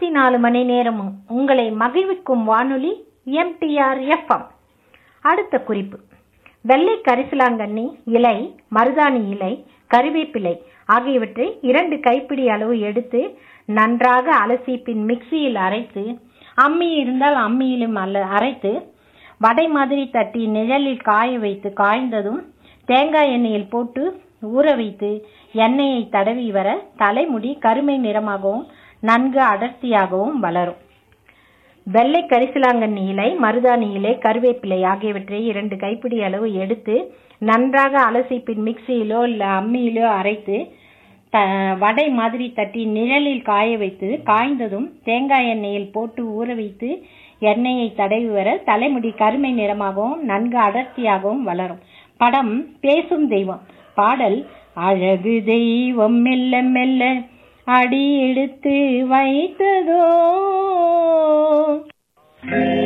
இருபத்தி நாலு மணி நேரமும் உங்களை மகிழ்விக்கும் வானொலி எம்டிஆர் எஃப்எம் அடுத்த குறிப்பு வெள்ளை கரிசலாங்கண்ணி இலை மருதாணி இலை கருவேப்பிலை ஆகியவற்றை இரண்டு கைப்பிடி அளவு எடுத்து நன்றாக அலசி பின் மிக்சியில் அரைத்து அம்மி இருந்தால் அம்மியிலும் அல்ல அரைத்து வடை மாதிரி தட்டி நிழலில் காய வைத்து காய்ந்ததும் தேங்காய் எண்ணெயில் போட்டு ஊற வைத்து எண்ணெயை தடவி வர தலைமுடி கருமை நிறமாகவும் நன்கு அடர்த்தியாகவும் வளரும் வெள்ளை கரிசலாங்கண்ணி இலை மருதாணி இலை கருவேப்பிலை ஆகியவற்றை இரண்டு கைப்பிடி அளவு எடுத்து நன்றாக அலசி பின் மிக்சியிலோ இல்லை அம்மியிலோ அரைத்து த வடை மாதிரி தட்டி நிழலில் காய வைத்து காய்ந்ததும் தேங்காய் எண்ணெயில் போட்டு ஊற வைத்து எண்ணெயை தடவி வர தலைமுடி கருமை நிறமாகவும் நன்கு அடர்த்தியாகவும் வளரும் படம் பேசும் தெய்வம் பாடல் அழகு தெய்வம் மெல்ல மெல்ல அடி எடுத்து வைத்ததோ